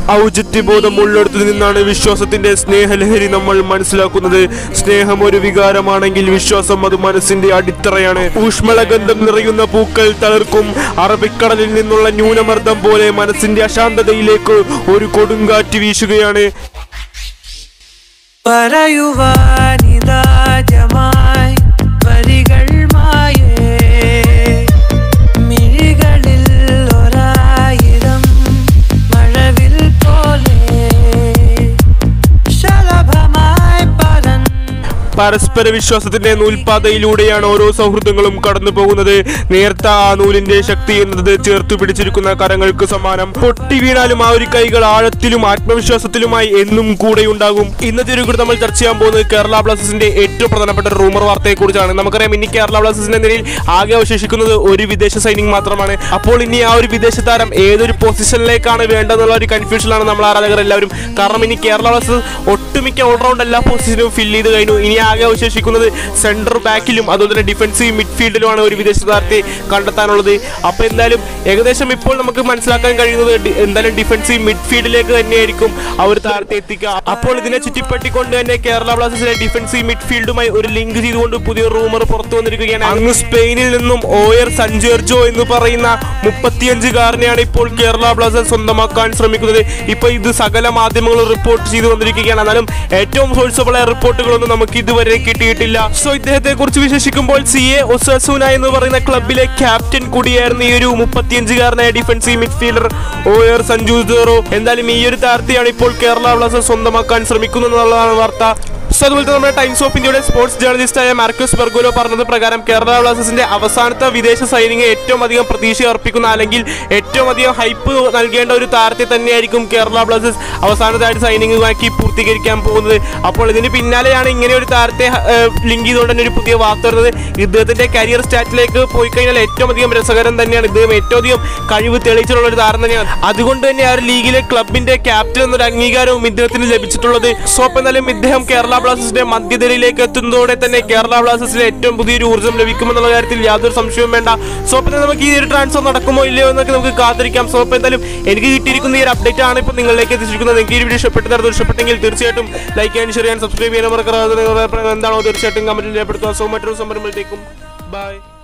ഔചിത്യബോധം ഉള്ളിടത്തു നിന്നാണ് വിശ്വാസത്തിന്റെ സ്നേഹലഹരി നമ്മൾ മനസ്സിലാക്കുന്നത് സ്നേഹം ഒരു വികാരമാണെങ്കിൽ വിശ്വാസം അത് മനസ്സിന്റെ അടിത്തറയാണ് ഊഷ്മളഗന്ധം നിറയുന്ന പൂക്കൾ തളിർക്കും അറബിക്കടലിൽ നിന്നുള്ള ന്യൂനമർദ്ദം പോലെ മനസ്സിന്റെ അശാന്തതയിലേക്ക് ഒരു കൊടുങ്കാറ്റ് വീശുകയാണ് പറയുവാനിതാജമായി വരികൾ മായേ മിഴികളിൽ ഒരായിരം മഴവിൽ പോലെ ശലഭമായി പരൻ പരസ്പര വിശ്വാസത്തിന്റെ നൂൽപാതയിലൂടെയാണ് ഓരോ സൗഹൃദങ്ങളും കടന്നു പോകുന്നത് നേർത്ത ആ നൂലിന്റെ ശക്തി എന്നത് ചേർത്തു പിടിച്ചിരിക്കുന്ന കരങ്ങൾക്ക് സമാനം പൊട്ടി വീണാലും ആ ഒരു കൈകൾ ആഴത്തിലും ആത്മവിശ്വാസത്തിലുമായി എന്നും കൂടെയുണ്ടാകും ഇന്നത്തെ ഒരു കൂടി നമ്മൾ ചർച്ച ചെയ്യാൻ പോകുന്നത് കേരള ബ്ലാസ്റ്റേഴ്സിന്റെ ഏറ്റവും പ്രധാനപ്പെട്ട റൂമർ വാർത്തയെ കുറിച്ചാണ് നമുക്കറിയാം ഇനി കേരള ബ്ലാസ്റ്റേഴ്സിന്റെ നിലയിൽ ആകെ അവശേഷിക്കുന്നത് ഒരു വിദേശ സൈനിങ് മാത്രമാണ് അപ്പോൾ ഇനി ആ ഒരു വിദേശ താരം ഏതൊരു പൊസിഷനിലേക്കാണ് വേണ്ടതെന്നുള്ള ഒരു കൺഫ്യൂഷനിലാണ് നമ്മൾ ആരാധകർ എല്ലാവരും കാരണം ഇനി കേരള ബ്ലാസ്റ്റേഴ്സ് ഒട്ടുമിക്ക ഓൾറൗണ്ട് എല്ലാ പൊസിഷനും ഫില്ല് ചെയ്ത് കഴിഞ്ഞു ഇനി ആകെ അവശേഷിക്കുന്നത് സെന്റർ ബാക്കിലും അതുപോലെ തന്നെ ഡിഫൻസീവ് മിഡ്ഫീൽഡിലുമാണ് ഒരു വിദേശ താരത്തെ കണ്ടെത്താനുള്ളത് അപ്പോൾ എന്തായാലും ഏകദേശം ഇപ്പോൾ നമുക്ക് മനസ്സിലാക്കാൻ കഴിയുന്നത് ഡി- എന്തായാലും ഡിഫൻസീവ് മിഡ്ഫീൽഡിലേക്ക് തന്നെയായിരിക്കും ആ ഒരു താരത്തെ എത്തിക്കുക അപ്പോൾ ഇതിനെ ചുറ്റിപ്പറ്റിക്കൊണ്ട് തന്നെ കേരള ബ്ലാസ്റ്റേഴ്സിലെ ഡിഫൻസീവ് മിഡ്ഫീൽഡുമായി ഒരു ലിങ്ക് ചെയ്തുകൊണ്ട് പുതിയ റൂമർ പുറത്തു വന്നിരിക്കുകയാണ് അങ്ങ് സ്പെയിനിൽ നിന്നും ഓയർ സഞ്ചേർജോ എന്ന് പറയുന്ന മുപ്പത്തിയഞ്ചുകാരനെയാണ് ഇപ്പോൾ കേരള ബ്ലാസ്റ്റേഴ്സ് സ്വന്തമാക്കാൻ ശ്രമിക്കുന്നത് ഇപ്പൊ ഇത് സകല മാധ്യമങ്ങളും റിപ്പോർട്ട് ചെയ്തു വന്നിരിക്കുകയാണ് എന്നാലും ഏറ്റവും സോഴ്സബിൾ ആയ റിപ്പോർട്ടുകളൊന്നും നമുക്ക് ഇതുവരെ കിട്ടിയിട്ടില്ല സോ ഇദ്ദേഹത്തെ കുറിച്ച് വിശേഷിക്കുമ്പോൾ സി എ ഒസസൂന എന്ന് പറയുന്ന ക്ലബിലെ ക്യാപ്റ്റൻ കൂടിയായിരുന്നു ഈ ഒരു മുപ്പത്തിയഞ്ചുകാരനായ ഡിഫൻസീവ് മിഡ്ഫീൽഡർ ഓയർ സഞ്ജു സീറോ എന്തായാലും ഈ ഒരു താരത്തെയാണ് ഇപ്പോൾ കേരള ബ്ലാസ്റ്റേഴ്സ് സ്വന്തമാക്കാൻ ശ്രമിക്കുന്നത് എന്നുള്ളതാണ് വാർത്ത സോ അതുപോലെ തന്നെ നമ്മുടെ ടൈംസ് ഓഫ് ഇന്ത്യയുടെ സ്പോർട്സ് ജേർണലിസ്റ്റായ മാർക്കസ് ബെർഗോലോ പറഞ്ഞത് പ്രകാരം കേരള ബ്ലാസ്റ്റേഴ്സിന്റെ അവസാനത്തെ വിദേശ സൈനിക ഏറ്റവും അധികം പ്രതീക്ഷ അർപ്പിക്കുന്ന അല്ലെങ്കിൽ ഏറ്റവും അധികം ഹൈപ്പ് നൽകേണ്ട ഒരു താരത്തെ തന്നെയായിരിക്കും കേരള ബ്ലാസ്റ്റേഴ്സ് അവസാനത്തായിട്ട് സൈനികമാക്കി പൂർത്തീകരിക്കാൻ പോകുന്നത് അപ്പോൾ ഇതിന് പിന്നാലെയാണ് ഇങ്ങനെ ഒരു താരത്തെ ലിങ്ക് ചെയ്തുകൊണ്ട് തന്നെ ഒരു പുതിയ വാർത്ത വരുന്നത് ഇദ്ദേഹത്തിന്റെ കരിയർ സ്റ്റാറ്റിലേക്ക് പോയി കഴിഞ്ഞാൽ ഏറ്റവും അധികം രസകരം തന്നെയാണ് ഇദ്ദേഹം ഏറ്റവും അധികം കഴിവ് തെളിയിച്ചിട്ടുള്ള ഒരു താരം തന്നെയാണ് അതുകൊണ്ട് തന്നെ ആ ഒരു ലീഗിലെ ക്ലബിന്റെ ക്യാപ്റ്റൻ എന്നൊരു അംഗീകാരവും ഇദ്ദേഹത്തിന് ലഭിച്ചിട്ടുള്ളത് സോ അപ്പോൾ എന്തായാലും ഇദ്ദേഹം കേരള ബ്ലാസ്റ്റേഴ്സിന്റെ മധ്യനിരയിലേക്ക് എത്തുന്നതോടെ തന്നെ കേരള ബ്ലാസ്റ്റേഴ്സിന് ഏറ്റവും പുതിയൊരു ഊർജ്ജം ലഭിക്കുമെന്നുള്ള കാര്യത്തിൽ യാതൊരു സംശയവും വേണ്ട സോ അപ്പോൾ നമുക്ക് ഈ ഒരു ട്രാൻസ്ഫർ നടക്കുമോ ഇല്ലയോ എന്നൊക്കെ നമുക്ക് കാത്തിരിക്കാം സോ അപ്പോൾ എന്തായാലും എനിക്ക് കിട്ടിയിരിക്കുന്ന ഈ ഒരു അപ്ഡേറ്റ് ആണ് ഇപ്പോൾ നിങ്ങളിലേക്ക് എത്തിച്ചിരിക്കുന്നത് നിങ്ങൾക്ക് ഈ വീഡിയോ ഇഷ്ടപ്പെട്ടു തരുന്നത് ഇഷ്ടപ്പെട്ടെങ്കിൽ തീർച്ചയായിട്ടും ലൈക്ക് ചെയ്യാൻ ഷെയർ ചെയ്യാൻ സബ്സ്ക്രൈബ് ചെയ്യാൻ മറക്കാതെ നിങ്ങളുടെ അഭിപ്രായം എന്താണോ തീർച്ചയായിട്ടും കമന്റിൽ രേഖപ്പെടുത്തുക സോ മറ്റൊരു സംരംഭത്തിലേക്കും ബൈ